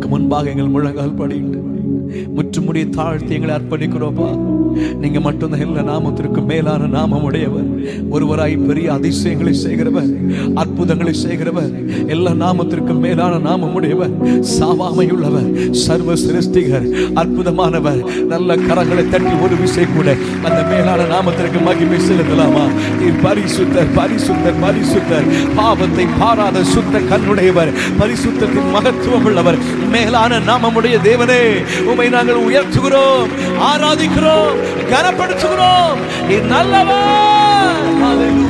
முன்பாக எங்கள் முழங்கால் படிட்டு முற்றுமுடிய தாழ்த்தி எங்களை அர்ப்பணிக்கிறோப்பா நீங்க மட்டும்தான் எல்லா நாமத்திற்கு மேலான நாமம் உடையவர் ஒருவராய் பெரிய அதிசயங்களை செய்கிறவர் அற்புதங்களை செய்கிறவர் எல்லா நாமத்திற்கும் மேலான நாமம் உடையவர் சாவாமையுள்ளவர் சர்வ சிருஷ்டிகர் அற்புதமானவர் நல்ல கரங்களை தட்டி ஒரு விசை கூட அந்த மேலான நாமத்திற்கு மகிமை செலுத்தலாமா நீர் பரிசுத்தர் பரிசுத்தர் பரிசுத்தர் பாவத்தை பாராத சுத்த கண்ணுடையவர் பரிசுத்தத்தின் மகத்துவம் உள்ளவர் மேலான நாமமுடைய தேவனே உமை நாங்கள் உயர்த்துகிறோம் ஆராதிக்கிறோம் கனப்படுத்துகிறோம் நீ நல்லவர் Hallelujah.